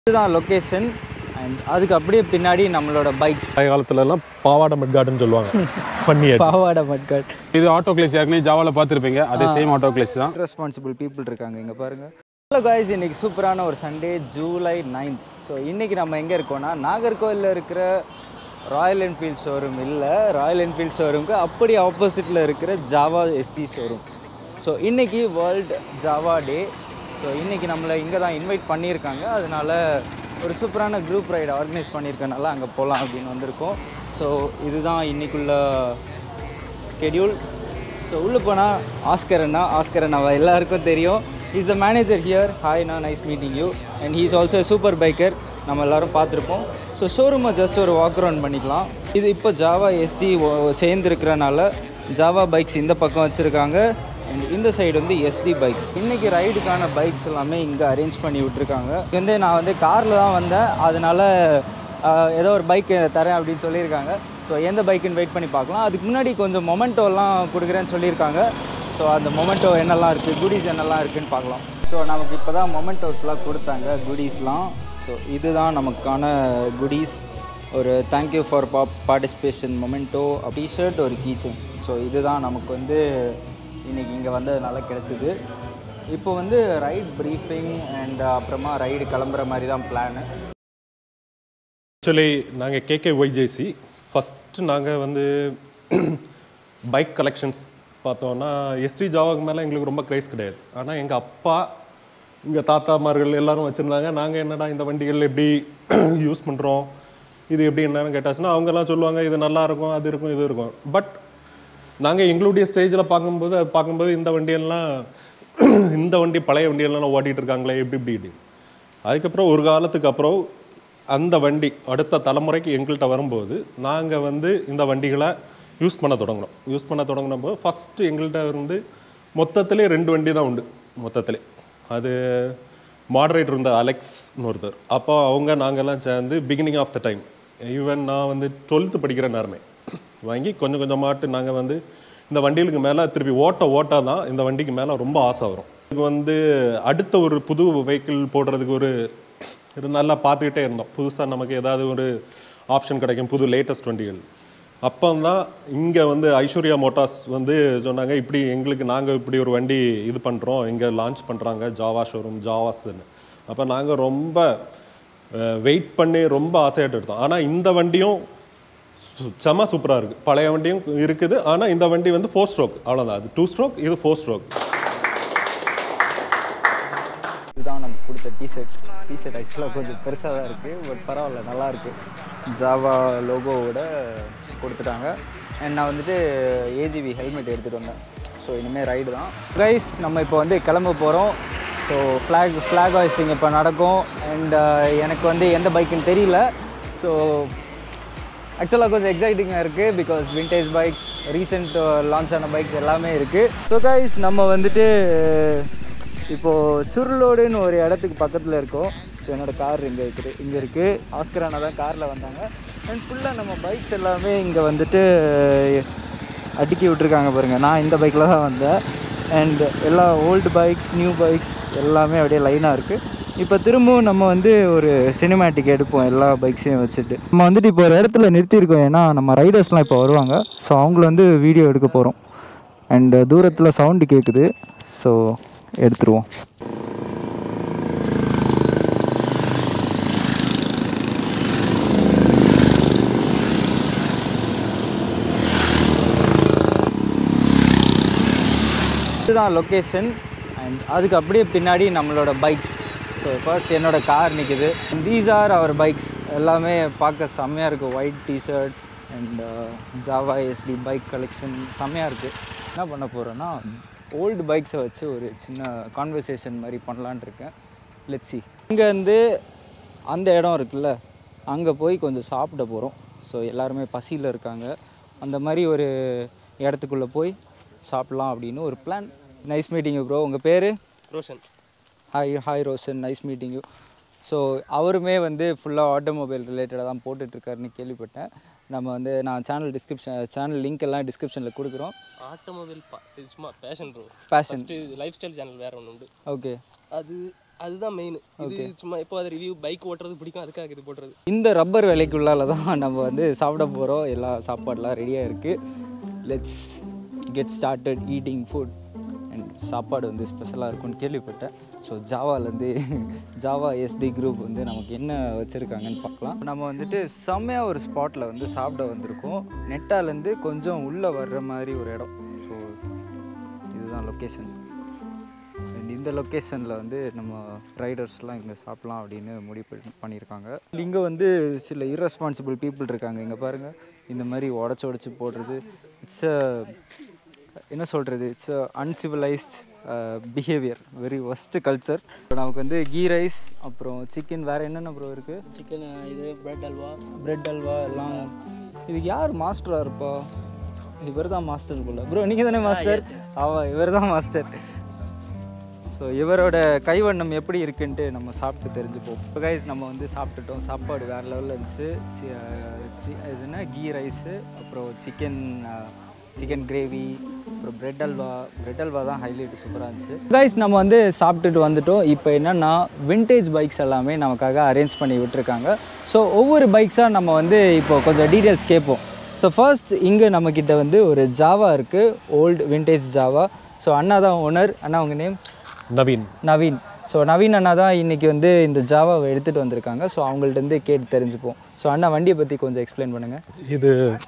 இதுதான் location and அதுக்கு அப்படியே பின்னாடி நம்மளோட பைக்ஸ் பழைய காலத்துலலாம் பாவாடை மட்காடுன்னு சொல்லுவாங்க ஃபன்னி பாவாடை மட்காட் இது ஆட்டோ கிளேஸ் ஏற்கனவே ஜாவாவில் பார்த்துருப்பீங்க அதே சேம் ஆட்டோ கிளேஸ் தான் ரெஸ்பான்சிபிள் பீப்புள் இருக்காங்க இங்கே பாருங்க ஹலோ காய்ஸ் இன்னைக்கு சூப்பரான ஒரு சண்டே ஜூலை நைன்த் ஸோ இன்னைக்கு நம்ம எங்கே இருக்கோம்னா நாகர்கோவிலில் இருக்கிற ராயல் என்ஃபீல்ட் ஷோரூம் இல்லை ராயல் என்ஃபீல்ட் ஷோரூமுக்கு அப்படி ஆப்போசிட்டில் இருக்கிற ஜாவா எஸ்டி ஷோரூம் ஸோ இன்னைக்கு வேர்ல்டு ஜாவா டே ஸோ இன்னைக்கு நம்மளை இங்கே தான் இன்வைட் பண்ணியிருக்காங்க அதனால ஒரு சூப்பரான குரூப் ரைடு ஆர்கனைஸ் பண்ணியிருக்கனால அங்கே போகலாம் அப்படின்னு வந்திருக்கோம் ஸோ இதுதான் இன்னைக்குள்ள ஸ்கெடியூல் ஸோ உள்ளே போனால் ஆஸ்கர் அண்ணா ஆஸ்கர் அண்ணாவா எல்லாருக்கும் தெரியும் is the manager here hi நான் nice meeting you and he is also super biker நம்ம எல்லாரும் பார்த்துருப்போம் ஸோ ஷோரூமை ஜஸ்ட் ஒரு வாக் அரவுண்ட் பண்ணிக்கலாம் இது இப்போ ஜாவா எஸ்டி சேர்ந்துருக்கிறனால ஜாவா பைக்ஸ் இந்த பக்கம் வச்சுருக்காங்க அண்ட் இந்த சைடு வந்து எஸ்டி பைக்ஸ் இன்றைக்கி ரைடுக்கான பைக்ஸ் எல்லாமே இங்கே அரேஞ்ச் பண்ணி விட்ருக்காங்க இங்க வந்து நான் வந்து காரில் தான் வந்தேன் அதனால் ஆஹ் ஏதோ ஒரு பைக் தரேன் அப்படின்னு சொல்லியிருக்காங்க ஸோ எந்த பைக்குன்னு வெயிட் பண்ணி பார்க்கலாம் அதுக்கு முன்னாடி கொஞ்சம் மொமெண்டோலாம் கொடுக்குறேன்னு சொல்லியிருக்காங்க ஸோ அந்த மொமெண்டோ என்னெல்லாம் இருக்குது குடீஸ் என்னெல்லாம் இருக்குன்னு பார்க்கலாம் ஸோ நமக்கு இப்போ தான் மொமெண்டோஸ்லாம் கொடுத்தாங்க குடீஸ்லாம் ஸோ இதுதான் நமக்கான குடீஸ் ஒரு தேங்க்யூ ஃபார் பா பார்ட்டிசிபேஷன் மொமெண்டோ டிஷர்ட் ஒரு கீச்சன் ஸோ இதுதான் நமக்கு வந்து இன்றைக்கி இங்கே வந்ததுனால கிடச்சிது இப்போ வந்து ரைட் ப்ரீஃபிங் அண்ட் அப்புறமா ரைடு கிளம்புற மாதிரி தான் பிளானு ஆக்சுவலி நாங்கள் கேகே ஒய்ஜேசி ஃபஸ்ட்டு நாங்கள் வந்து பைக் கலெக்ஷன்ஸ் பார்த்தோன்னா எஸ்டி ஜாவாக்கு மேலே எங்களுக்கு ரொம்ப க்ரைஸ் கிடையாது ஆனால் எங்கள் அப்பா எங்கள் தாத்தாமார்கள் எல்லாரும் வச்சுருந்தாங்க நாங்கள் என்னடா இந்த வண்டிகள் எப்படி யூஸ் பண்ணுறோம் இது எப்படி என்னன்னு கேட்டாச்சுன்னா அவங்கெல்லாம் சொல்லுவாங்க இது நல்லா இருக்கும் அது இருக்கும் இது இருக்கும் பட் நாங்கள் எங்களுடைய ஸ்டேஜில் பார்க்கும்போது அது பார்க்கும்போது இந்த வண்டியெல்லாம் இந்த வண்டி பழைய வண்டியெல்லாம் ஓட்டிகிட்டு இருக்காங்களே எப்படி இப்படி இப்படி அதுக்கப்புறம் ஒரு காலத்துக்கு அப்புறம் அந்த வண்டி அடுத்த தலைமுறைக்கு எங்கள்கிட்ட வரும்போது நாங்கள் வந்து இந்த வண்டிகளை யூஸ் பண்ண தொடங்கினோம் யூஸ் பண்ண தொடங்கினப்போ ஃபஸ்ட்டு எங்கள்கிட்ட வந்து மொத்தத்திலே ரெண்டு வண்டி தான் உண்டு மொத்தத்திலே அது மாடரேட்டர் இருந்த அலெக்ஸ்னு ஒருத்தர் அப்போ அவங்க நாங்கெல்லாம் சேர்ந்து beginning of the time even நான் வந்து டுவெல்த்து படிக்கிற நேரமே வாங்கி கொஞ்சம் கொஞ்சமாட்டு நாங்கள் வந்து இந்த வண்டிகளுக்கு மேலே திருப்பி ஓட்ட ஓட்டா தான் இந்த வண்டிக்கு மேலே ரொம்ப ஆசை வரும் இதுக்கு வந்து அடுத்த ஒரு புது வெஹிக்கிள் போடுறதுக்கு ஒரு ஒரு நல்லா பார்த்துக்கிட்டே இருந்தோம் புதுசாக நமக்கு ஏதாவது ஒரு ஆப்ஷன் கிடைக்கும் புது லேட்டஸ்ட் வண்டிகள் அப்போ தான் இங்கே வந்து ஐஸ்வர்யா மோட்டார்ஸ் வந்து சொன்னாங்க இப்படி எங்களுக்கு நாங்கள் இப்படி ஒரு வண்டி இது பண்ணுறோம் இங்கே லான்ச் பண்ணுறாங்க ஜாவா ஷோரூம் ஜாவாஸ்ன்னு அப்போ நாங்கள் ரொம்ப வெயிட் பண்ணி ரொம்ப ஆசையாட்டு எடுத்தோம் ஆனால் இந்த வண்டியும் சு- செம சூப்பராக இருக்குது பழைய வண்டியும் இருக்குது ஆனால் இந்த வண்டி வந்து ஃபோர் ஸ்ட்ரோக் அவ்வளோதான் அது டூ ஸ்ட்ரோக் இது ஃபோர் ஸ்ட்ரோக் இதுதான் நமக்கு கொடுத்த டிஷர்ட் டிஷர்ட் ஆக்சுவலாக கொஞ்சம் பெருசாக தான் இருக்குது பட் பரவாயில்ல நல்லா இருக்கு ஜாவா லோகோவோட கொடுத்துட்டாங்க அண்ட் நான் வந்துட்டு ஏஜிவி ஹெல்மெட் எடுத்துகிட்டு வந்தேன் ஸோ இனிமேல் ரைடு தான் கைஸ் நம்ம இப்போ வந்து கிளம்ப போகிறோம் ஸோ ஃப்ளாக் ஃப்ளாக் ஹாய்ஸ்டிங் இப்போ நடக்கும் அண்ட் எனக்கு வந்து எந்த பைக்குன்னு தெரியல ஸோ ஆக்சுவலாக கொஞ்சம் எக்ஸைட்டிங்காக இருக்குது because vintage bikes recent launch ஆன பைக்ஸ் எல்லாமே இருக்குது ஸோ கைஸ் நம்ம வந்துட்டு இப்போது சுருளோடுன்னு ஒரு இடத்துக்கு பக்கத்தில் இருக்கோம் ஸோ என்னோடய கார் இங்கே இருக்குது இங்கே இருக்குது ஆஸ்கரானா தான் காரில் வந்தாங்க அண்ட் ஃபுல்லாக நம்ம பைக்ஸ் எல்லாமே இங்கே வந்துட்டு அடுக்கி விட்ருக்காங்க பாருங்கள் நான் இந்த பைக்கில் தான் வந்தேன் அண்ட் எல்லா ஓல்டு பைக்ஸ் நியூ பைக்ஸ் எல்லாமே அப்படியே லைனாக இருக்குது இப்போ திரும்பவும் நம்ம வந்து ஒரு சினிமேட்டிக் எடுப்போம் எல்லா பைக்ஸையும் வச்சுட்டு நம்ம வந்துட்டு இப்போ ஒரு இடத்துல நிறுத்தியிருக்கோம் ஏன்னா நம்ம ரைடர்ஸ்லாம் இப்போ வருவாங்க ஸோ அவங்கள வந்து வீடியோ எடுக்க போகிறோம் அண்ட் தூரத்தில் சவுண்டு கேட்குது ஸோ எடுத்துருவோம் இதுதான் லொக்கேஷன் அண்ட் அதுக்கு அப்படியே பின்னாடி நம்மளோட பைக்ஸ் ஸோ ஃபர்ஸ்ட் என்னோட கார் நிற்குது தீஸ் ஆர் அவர் பைக்ஸ் எல்லாமே பார்க்க செம்மையாக இருக்குது white T-shirt and Jawa Yezdi bike collection செம்மையாக இருக்குது என்ன பண்ண போகிறேன்னா ஓல்டு பைக்ஸை வச்சு ஒரு சின்ன கான்வர்சேஷன் மாதிரி பண்ணலான்னு இருக்கேன் லெட்ஸி இங்கேருந்து அந்த இடம் இருக்குல்ல அங்கே போய் கொஞ்சம் சாப்பிட போகிறோம் ஸோ எல்லாருமே பசியில் இருக்காங்க அந்த மாதிரி ஒரு இடத்துக்குள்ளே போய் சாப்பிட்லாம் அப்படின்னு ஒரு பிளான் நைஸ் மீட்டிங் ப்ரோ உங்கள் பேர் Roshan hi hi Roshan nice meeting you so அவருமே வந்து ஃபுல்லாக ஆட்டோமொபைல் ரிலேட்டடாக தான் போட்டுட்ருக்காருன்னு கேள்விப்பட்டேன் நம்ம வந்து நான் சேனல் டிஸ்கிரிப்ஷன் சேனல் லிங்க் எல்லாம் டிஸ்கிரிப்ஷனில் கொடுக்குறோம் ஆட்டோமொபைல் பா இது சும்மா passion bro Passion. First life style channel வேறு ஒன்று உண்டு ஓகே அது அதுதான் மெயின் இது சும்மா எப்போ அது ரிவ்யூ பைக் ஓட்டுறது பிடிக்கும் அதுக்காக இது போடுறது இந்த ரப்பர் விலைக்குள்ளால தான் நம்ம வந்து சாப்பிட போகிறோம் எல்லா சாப்பாடெலாம் ரெடியாக இருக்குது let's get started eating food and சாப்பாடு வந்து ஸ்பெஷலாக இருக்கும்னு கேள்விப்பட்டேன் ஸோ ஜாவாலேருந்து ஜாவா எஸ்டி குரூப் வந்து நமக்கு என்ன வச்சுருக்காங்கன்னு பார்க்கலாம் நம்ம வந்துட்டு செம்மையாக ஒரு ஸ்பாட்டில் வந்து சாப்பிட வந்திருக்கோம் நெட்டாலேருந்து கொஞ்சம் உள்ளே வர்ற மாதிரி ஒரு இடம் ஸோ இதுதான் லொக்கேஷன் இந்த லொக்கேஷனில் வந்து நம்ம ரைடர்ஸ்லாம் இங்கே சாப்பிட்லாம் அப்படின்னு முடிவு பண்ணி- பண்ணியிருக்காங்க இங்கே வந்து சில irresponsible people இருக்காங்க இங்கே பாருங்கள் இந்த மாதிரி உடச்சி உடச்சி போடுறது இட்ஸ் என்ன சொல்கிறது it's uncivilised behaviour very worst culture நமக்கு வந்து கீ ரைஸ் அப்புறம் சிக்கன் வேறு என்னென்ன அப்புறம் இருக்குது சிக்கன் இது பிரெட் அல்வா பிரெட் அல்வா எல்லாம் இதுக்கு யார் மாஸ்டராக இருப்பா இவர் தான் மாஸ்டர் போல ப்ரோ நீங்கள் தானே மாஸ்டர் ஆவா இவர் தான் மாஸ்டர் ஸோ இவரோட கைவண்ணம் எப்படி இருக்குன்ட்டு நம்ம சாப்பிட்டு தெரிஞ்சுப்போம் இப்போ கைஸ் நம்ம வந்து சாப்பிட்டுட்டோம் சாப்பாடு வேறு லெவலில் இருந்துச்சு சி- அஹ் சி- இதுனா கீ ரைஸு அப்புறம் சிக்கன் சிக்கன் கிரேவி அப்புறம் பிரெட் அல்வா பிரெட் அல்வா தான் ஹைலைட் சூப்பராக இருந்துச்சு கைஸ் நம்ம வந்து சாப்பிட்டுட்டு வந்துட்டோம் இப்போ என்னென்னா விண்டேஜ் பைக்ஸ் எல்லாமே நமக்காக அரேஞ்ச் பண்ணி விட்டுருக்காங்க ஸோ ஒவ்வொரு பைக்ஸாக நம்ம வந்து இப்போ கொஞ்சம் டீட்டெயில்ஸ் கேட்போம் ஸோ ஃபர்ஸ்ட் இங்கே நம்மக்கிட்ட வந்து ஒரு ஜாவா இருக்குது ஓல்டு விண்டேஜ் ஜாவா ஸோ அண்ணா தான் ஓனர் அண்ணா உங்கள் நேம் நவீன் நவீன் ஸோ நவீன் அண்ணா தான் இன்றைக்கி வந்து இந்த ஜாவாவை எடுத்துகிட்டு வந்திருக்காங்க ஸோ அவங்கள்ட்டேருந்து கேட்டு தெரிஞ்சுப்போம் ஸோ அண்ணா வண்டியை பற்றி கொஞ்சம் எக்ஸ்பிளைன் பண்ணுங்கள் இது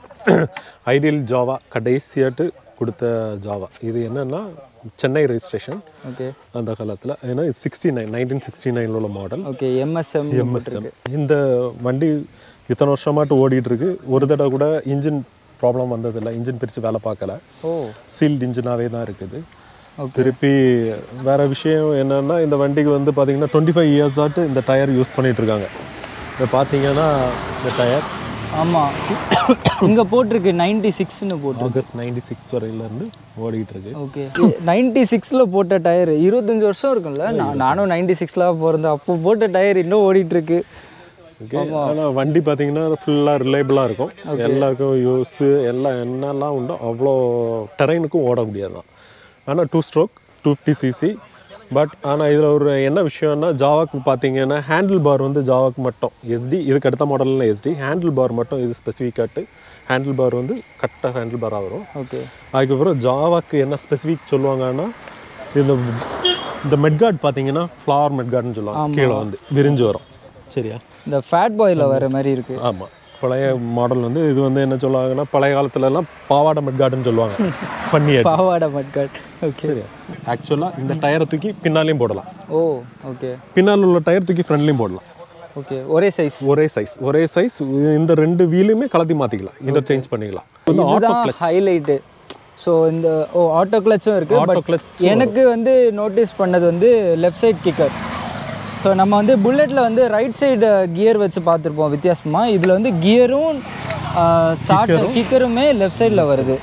ஐடியல் ஜாவா கடைசியாட்டு கொடுத்த ஜாவா இது என்னன்னா சென்னை ரெஜிஸ்ட்ரேஷன் ஓகே அந்த காலத்தில் ஏன்னா இது சிக்ஸ்டி நைன் நைன்டீன் சிக்ஸ்டி நைனில் உள்ள மாடல் ஓகே எம்எஸ்எம் எம்எஸ்எம் இந்த வண்டி இத்தனை வருஷமாட்டு ஓடிட்டு இருக்கு ஒரு தடவை கூட இன்ஜின் ப்ராப்ளம் வந்ததில்லை இன்ஜின் பிரித்து வேலை பார்க்கல ஓ சீல்ட் இன்ஜினாகவே தான் இருக்குது திருப்பி வேற விஷயம் என்னன்னா இந்த வண்டிக்கு வந்து பார்த்தீங்கன்னா டுவெண்ட்டி ஃபைவ் இயர்ஸ் ஆட்டு இந்த டயர் யூஸ் பண்ணிட்டு இருக்காங்க இதை பார்த்தீங்கன்னா இந்த டயர் ஆமாம் இங்கே போட்டிருக்கு நைன்டி சிக்ஸ்னு போட்டு ஆகஸ்ட் நைன்டி சிக்ஸ் வரையிலேருந்து ஓடிட்டு இருக்கு ஓகே நைன்டி சிக்ஸில் போட்ட டயர் இருபத்தஞ்சி வருஷம் இருக்கும்ல நான் நானும் நைன்டி சிக்ஸில் பிறந்தேன் அப்போ போட்ட டயர் இன்னும் ஓடிட்டு இருக்கு ஓகே ஆனால் வண்டி பார்த்தீங்கன்னா ஃபுல்லாக ரிலையபிளாக இருக்கும் எல்லாருக்கும் யூஸ் எல்லாம் என்னெல்லாம் உண்டோ அவ்வளோ டெரைனுக்கும் ஓட முடியாது தான் ஆனால் two stroke two fifty CC but ஆனால் இதில் ஒரு என்ன விஷயம்னா ஜாவாக்கு பார்த்தீங்கன்னா ஹேண்டில் பார் வந்து ஜாவாக்கு மட்டும் எஸ்டி இதுக்கு அடுத்த மாடலில் எஸ்டி ஹேண்டில் பார் மட்டும் இது ஸ்பெசிஃபிக்காட்டு ஹேண்டில் பார் வந்து கரெக்டாக ஹேண்டில் பாராக வரும் ஓகே அதுக்கப்புறம் ஜாவாக்கு என்ன ஸ்பெசிஃபிக் சொல்லுவாங்கன்னா இந்த இந்த மெட்கார்ட் பார்த்தீங்கன்னா ஃப்ளவர் மெட்கார்ட்னு சொல்லுவாங்க கீழே வந்து விரிஞ்சு வரும் சரியா இந்த ஃபேட் பாயில் வர மாதிரி இருக்கு ஆமாம் பழைய மாடல் வந்து இது வந்து என்ன சொல்லுவாங்கன்னா பழைய காலத்துல எல்லாம் பாவாடை மெட்கார்டுன்னு சொல்லுவாங்க ஃபன்னி பாவாடை மட்காட் ஓகே சரி ஆக்சுவலாக இந்த டயரை தூக்கி பின்னாலையும் போடலாம் ஓ ஓகே பின்னால் உள்ள டயர் தூக்கி ஃப்ரண்ட்லையும் போடலாம் ஓகே ஒரே சைஸ் ஒரே சைஸ் ஒரே சைஸ் இந்த ரெண்டு வீலுமே கலத்தி மாற்றிக்கலாம் இன்டர்சேஞ்ச் பண்ணிக்கலாம் வந்து ஆட்டோ இதுதான் ஹைலைட்டு ஸோ இந்த ஓ ஆட்டோ கிளச்சும் இருக்கு Auto பட் clutch எனக்கு வந்து நோட்டீஸ் பண்ணது வந்து லெஃப்ட் சைட் கிக்கர் ஸோ நம்ம வந்து புல்லட்டில் வந்து ரைட் சைடு கியர் வச்சு பார்த்துருப்போம் வித்தியாசமாக இதில் வந்து கியரும் ஸ்டார்ட் கிக்கருமே லெஃப்ட் சைடில் வருது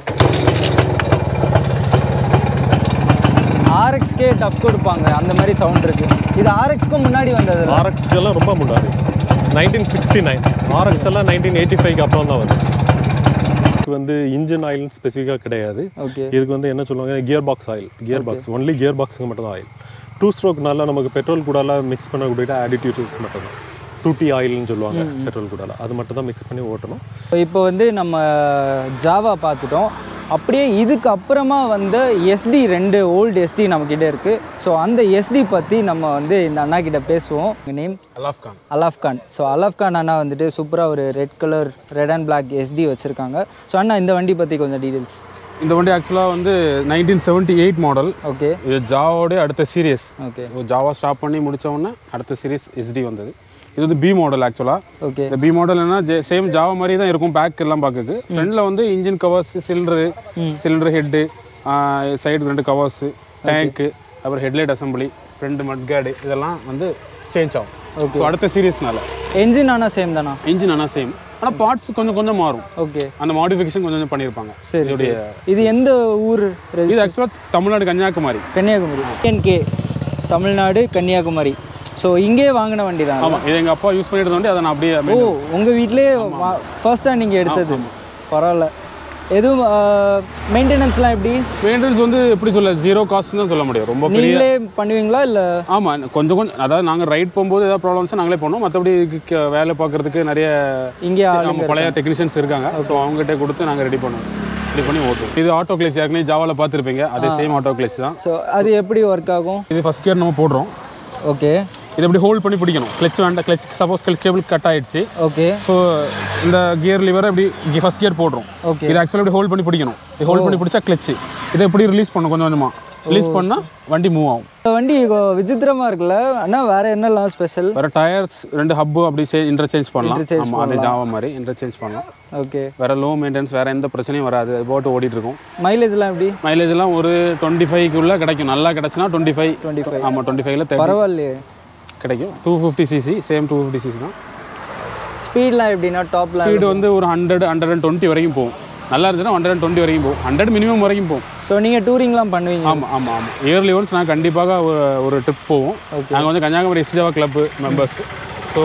ஆர்எக்ஸ்கே டஃப் கொடுப்பாங்க அந்த மாதிரி சவுண்ட் இருக்கு இது ஆர்எக்ஸ்க்கு முன்னாடி வந்தது ஆர்எக்ஸ்க்கெல்லாம் ரொம்ப முன்னாடி நைன்டீன் சிக்ஸ்டி நைன் ஆர்எக்ஸ் எல்லாம் நைன்டீன் எயிட்டி ஃபைவ்க்கு அப்புறம் தான் வந்து இதுக்கு வந்து இன்ஜின் ஆயில் ஸ்பெசிஃபிக்காக கிடையாது ஓகே இதுக்கு வந்து என்ன சொல்லுவாங்க gear box oil gear box only gear பாக்ஸுக்கு மட்டும் தான் ஆயில் டூ ஸ்ட்ரோக்னால நமக்கு பெட்ரோல் கூடலாம் மிக்ஸ் பண்ணக்கூடிய ஆடிடியூட்ஸ் மட்டும் தான் டூ டி ஆயில்னு சொல்லுவாங்க பெட்ரோல் கூடால அது மட்டும் தான் மிக்ஸ் பண்ணி ஓட்டணும் இப்போ வந்து நம்ம ஜாவா பார்த்துட்டோம் அப்படியே இதுக்கு அப்புறமா வந்த எஸ்டி ரெண்டு ஓல்டு எஸ்டி நம்மக்கிட்ட இருக்குது ஸோ அந்த எஸ்டி பற்றி நம்ம வந்து இந்த அண்ணா கிட்ட பேசுவோம் நேம் அலாஃப் கான் அலாஃப் கான் ஸோ அலாஃப் கான் அண்ணா வந்துட்டு சூப்பராக ஒரு red colour red and black Yezdi வச்சுருக்காங்க ஸோ அண்ணா இந்த வண்டி பற்றி கொஞ்சம் டீட்டெயில்ஸ் இந்த வண்டி ஆக்சுவலாக வந்து nineteen seventy eight model okay இது ஜாவோடைய அடுத்த சீரியஸ் ஓகே ஜாவா ஸ்டாப் பண்ணி முடிச்ச உடனே அடுத்த சீரிஸ் எஸ்டி வந்தது இது வந்து பி மாடல் ஆக்சுவலாக ஓகே இந்த பி மாடல் என்ன சேம் ஜாவா மாதிரி தான் இருக்கும் பேக் எல்லாம் பார்க்குது ஃப்ரண்ட்ல வந்து engine covers cylinder cylinder head side ரெண்டு கவர்ஸு டேங்க்கு அப்புறம் ஹெட்லைட் அசம்பிளி ஃப்ரண்ட் மட்கார்டு இதெல்லாம் வந்து சேஞ்ச் ஆகும் ஸோ அடுத்த சீரியஸ்னால என்ஜின் ஆனால் சேம் தானா இன்ஜின் ஆனால் சேம் ஆனால் பார்ட்ஸ் கொஞ்சம் கொஞ்சம் மாறும் ஓகே அந்த மாடிஃபிகேஷன் கொஞ்சம் கொஞ்சம் பண்ணியிருப்பாங்க சரி இதோடைய இது எந்த ஊர் இது ஆக்சுவலாக தமிழ்நாடு கன்னியாகுமரி கன்னியாகுமரி என்கே தமிழ்நாடு கன்னியாகுமரி ஸோ இங்கே வாங்கின வண்டி தான் ஆமாம் இது எங்கள் அப்பா யூஸ் பண்ணிட்டு இருந்த வண்டி அதை நான் அப்படியே ஓ உங்கள் வீட்டிலே ஃபர்ஸ்ட்டாக நீங்கள் எடுத்தது பரவாயில்ல எதுவும் மெயின்டெனன்ஸ்லாம் எப்படி மெயின்டெனன்ஸ் வந்து எப்படி சொல்ல ஜீரோ காஸ்ட் தான் சொல்ல முடியும் ரொம்ப பெரிய நீங்களே பண்ணுவீங்களா இல்லை ஆமாம் கொஞ்சம் கொஞ்சம் அதாவது நாங்கள் ரைட் போகும்போது ஏதாவது ப்ராப்ளம்ஸ் நாங்களே பண்ணோம் மற்றபடி இதுக்கு க- வேலை பார்க்கறதுக்கு நிறைய இங்கே நம்ம பழைய டெக்னீஷியன்ஸ் இருக்காங்க ஸோ அவங்ககிட்ட கொடுத்து நாங்கள் ரெடி பண்ணுவோம் ரெடி பண்ணி ஓட்டுவோம் இது ஆட்டோ கிளேஸ் ஏற்கனவே ஜாவாவில் பார்த்துருப்பீங்க அதே சேம் ஆட்டோ கிளேஸ் தான் ஸோ அது எப்படி ஒர்க் ஆகும் இது ஃபஸ்ட் கியர் நம்ம போடுறோம் ஓகே இதை இப்படி ஹோல்ட் பண்ணி பிடிக்கணும் கிளச் வேண்டாம் clutch suppose clutch cable cut ஆயிடுச்சு ஓகே ஸோ இந்த கியர் லிவரை இப்படி ஃபஸ்ட் கியர் போடுறோம் Okay. இது ஆக்சுவலாக இப்படி ஹோல்ட் பண்ணி பிடிக்கணும் இது ஹோல்ட் பண்ணி பிடிச்சா கிளச்சு இதை இப்படி ரிலீஸ் பண்ணும் கொஞ்சம் கொஞ்சமாக ரிலீஸ் பண்ணால் வண்டி மூவ் ஆகும் இந்த வண்டி கொ- விசித்திரமா இருக்குல்ல அண்ணா வேற என்னலாம் ஸ்பெஷல் வேற டயர்ஸ் ரெண்டு ஹப்பு அப்படி இன்டர்சேஞ்ச் பண்ணலாம் Interchange ஆமாம் அதே ஜாவா மாதிரி இன்டர்சேஞ்ச் பண்ணலாம் ஓகே வேற லோ மெயின்டெனன்ஸ் வேற எந்த பிரச்சனையும் வராது அது போட்டு ஓடிட்டு இருக்கும் மைலேஜ்லாம் எப்படி மைலேஜ் எல்லாம் ஒரு டுவெண்ட்டி ஃபைவ்க்குள்ள கிடைக்கும் நல்லா கிடைச்சுன்னா டுவெண்ட்டி ஃபைவ் 25. ஆமாம் டுவெண்ட்டி ஃபைவ்ல தேர்ட்டி பரவாயில்லையே கிடைக்கும் two fifty CC same two fifty CC தான் ஸ்பீட்லாம் எப்படின்னா டாப்லாம் ஸ்பீடு வந்து ஒரு ஹண்ட்ரட் ஹண்ட்ரட் அண்ட் டுவெண்ட்டி வரைக்கும் போகும் நல்லா இருந்துச்சுன்னா ஹண்ட்ரட் அண்ட் டுவெண்ட்டி வரைக்கும் போகும் ஹண்ட்ரட் மினிமம் வரைக்கும் போகும் ஸோ நீங்கள் டூரிங்லாம் பண்ணுவீங்க ஆமாம் ஆமாம் ஆமாம் இயர்லி ஒன்ஸ் நான் கண்டிப்பாக ஒரு ஒரு ட்ரிப் போவோம் நாங்கள் வந்து கன்னியாகுமரி எஸ்ஜாவா club members so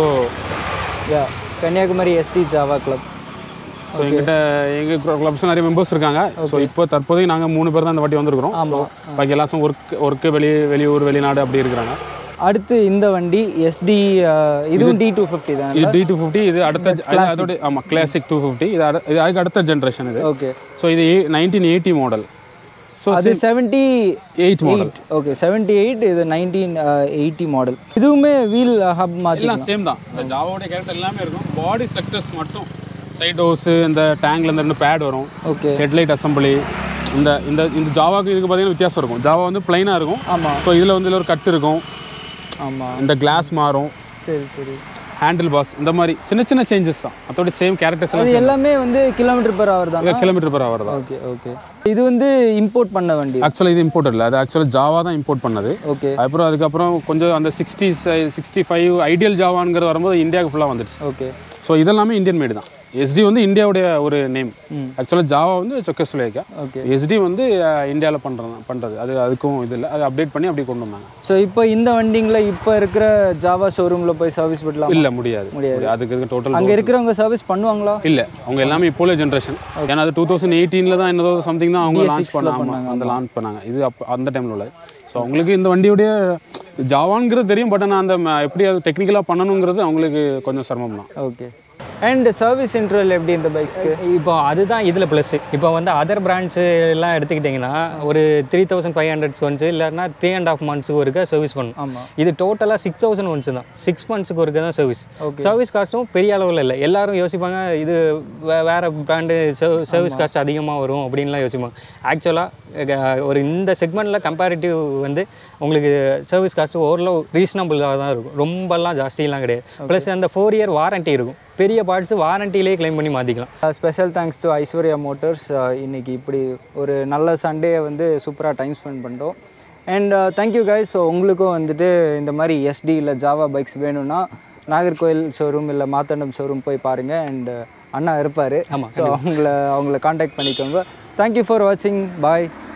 yeah Kanyakumari Yezdi Jawa club so எங்கிட்ட எங்கள் கிளப்ஸ் நிறைய மெம்பர்ஸ் இருக்காங்க ஸோ இப்போ தற்போதைக்கு நாங்கள் மூணு பேர் தான் இந்த வாட்டி வந்திருக்கிறோம் ஆமாம் பாக்கி எல்லாரும் ஒர்க் ஒர்க்கு வெளி வெளியூர் வெளிநாடு அப்படி இருக்கிறாங்க அடுத்து இந்த வண்டி எஸ்டி இதுவும் டி டூ ஃபிஃப்டி தான் இது டி டூ ஃபிஃப்டி இது அடுத்த அது அதோட ஆமாம் கிளாசிக் டூ ஃபிஃப்டி இது அடு- இது அதுக்கு அடுத்த ஜென்ரேஷன் இது ஓகே ஸோ இது நைன்டீன் எயிட்டி மாடல் ஸோ அது seventy eight model eight okay seventy eight இது நைன்டீன் எயிட்டி மாடல் இதுவுமே வீல் ஹப் மாற்றி எல்லாம் சேம் தான் இந்த ஜாவோட கேரக்டர் எல்லாமே இருக்கும் பாடி ஸ்ட்ரக்சர்ஸ் மட்டும் சைட் ஹவுஸு இந்த டேங்க்ல இருந்து ரெண்டு பேட் வரும் ஓகே ஹெட்லைட் அசம்பிளி இந்த இந்த இந்த ஜாவாக்கு இதுக்கு பார்த்தீங்கன்னா வித்தியாசம் இருக்கும் ஜாவா வந்து பிளைனாக இருக்கும் ஆமாம் ஸோ இதில் வந்து இதுல ஒரு கட் இருக்கும் ஆமாம் இந்த கிளாஸ் மாறும் சரி சரி ஹேண்டில் பாஸ் இந்த மாதிரி சின்ன சின்ன சேஞ்சஸ் தான் அதோட சேம் கேரக்டர்ஸ் அது எல்லாமே வந்து கிலோமீட்டர் per hour தான் கிலோமீட்டர் பர் ஹவர் தான் ஓகே ஓகே இது வந்து இம்போர்ட் பண்ண வண்டி ஆக்சுவலாக இது இம்போர்ட் இல்லை அது ஆக்சுவலாக ஜாவா தான் இம்போர்ட் பண்ணது ஓகே அப்புறம் அதுக்கப்புறம் கொஞ்சம் அந்த சிக்ஸ்டி சிக்ஸ்டி ஃபைவ் ஐடியல் ஜாவாங்கிறது வரும்போது இந்தியாவுக்கு ஃபுல்லாக வந்துடுச்சு ஓகே ஸோ இதெல்லாமே இந்தியன் மேடு தான் எஸ்டி வந்து இந்தியாவுடைய ஒரு நேம் ஆக்சுவலாக ஜாவா வந்து சொக்கஸ்லேக்கா ஓகே எஸ்டி வந்து இந்தியாவில் பண்ணுறது பண்ணுறது அது அதுக்கும் இது இல்லை அது அப்டேட் பண்ணி அப்படியே கொண்டு வந்தாங்க ஸோ இப்போ இந்த வண்டிங்களை இப்போ இருக்கிற ஜாவா ஷோரூமில் போய் சர்வீஸ் பண்ணலாம் இல்லை முடியாது முடியாது அதுக்கு இருக்க டோட்டல் அங்கே இருக்கிறவங்க சர்வீஸ் பண்ணுவாங்களா இல்லை அவங்க எல்லாமே இப்போ உள்ள ஜென்ரேஷன் ஏன்னா அது டூ தௌசண்ட் எயிட்டீனில் தான் என்னதோ சம்திங் தான் அவங்க லான்ச் பண்ணாங்க அந்த லான்ச் பண்ணாங்க இது அப்போ அந்த டைமில் உள்ளது ஸோ அவங்களுக்கு இந்த வண்டியுடைய ஜாவாங்கிறது தெரியும் பட் ஆனால் அந்த ம- எப்படி அது டெக்னிக்கலாக பண்ணணுங்கிறது அவங்களுக்கு கொஞ்சம் சிரமம் தான் ஓகே அண்ட் சர்வீஸ் இன்டர்வல் எப்படி இந்த பைக்ஸ்க்கு இப்போ அதுதான் இதில் ப்ளஸ் இப்போ வந்து அதர் பிராண்ட்ஸு எல்லாம் எடுத்துக்கிட்டிங்கன்னா ஒரு three thousand five hundreds once இல்லைன்னா த்ரீ அண்ட் ஆஃப் மந்த்ஸுக்கு ஒருக்க சர்வீஸ் பண்ணும் ஆமாம் இது டோட்டலாக சிக்ஸ் தௌசண்ட் ஒன்ஸ் தான் சிக்ஸ் மந்த்ஸுக்கு ஒருக்க தான் சர்வீஸ் சர்வீஸ் காஸ்ட்டும் பெரிய அளவில் இல்லை எல்லாரும் யோசிப்பாங்க இது வே- வேற பிராண்டு சர்வீஸ் காஸ்ட் அதிகமாக வரும் அப்படின்லாம் யோசிப்பாங்க ஆக்சுவலாக ஒரு இந்த செக்மெண்ட்டில் கம்பேரிட்டிவ் வந்து உங்களுக்கு சர்வீஸ் காஸ்ட் ஓரளவு ரீசனபிளாக தான் இருக்கும் ரொம்பலாம் ஜாஸ்தியெல்லாம் கிடையாது ப்ளஸ் அந்த ஃபோர் இயர் வாரண்ட்டி இருக்கும் பெரிய பார்ட்ஸ் வாரண்டியிலே க்ளைம் பண்ணி மாற்றிக்கலாம் special thanks to Aishwarya motors இன்னைக்கு இப்படி ஒரு நல்ல சண்டே வந்து சூப்பராக டைம் ஸ்பெண்ட் பண்ணிட்டோம் அண்ட் தேங்க்யூ கைஸ் ஸோ உங்களுக்கும் வந்துட்டு இந்த மாதிரி எஸ்டி இல்லை ஜாவா பைக்ஸ் வேணும்னா நாகர்கோயில் ஷோரூம் இல்லை மாத்தண்டம் ஷோரூம் போய் பாருங்கள் அண்ட் அண்ணா இருப்பார் ஆமா, ஸோ அவங்கள அவங்கள காண்டாக்ட் பண்ணிக்கோங்க தேங்க்யூ ஃபார் வாட்சிங் பாய்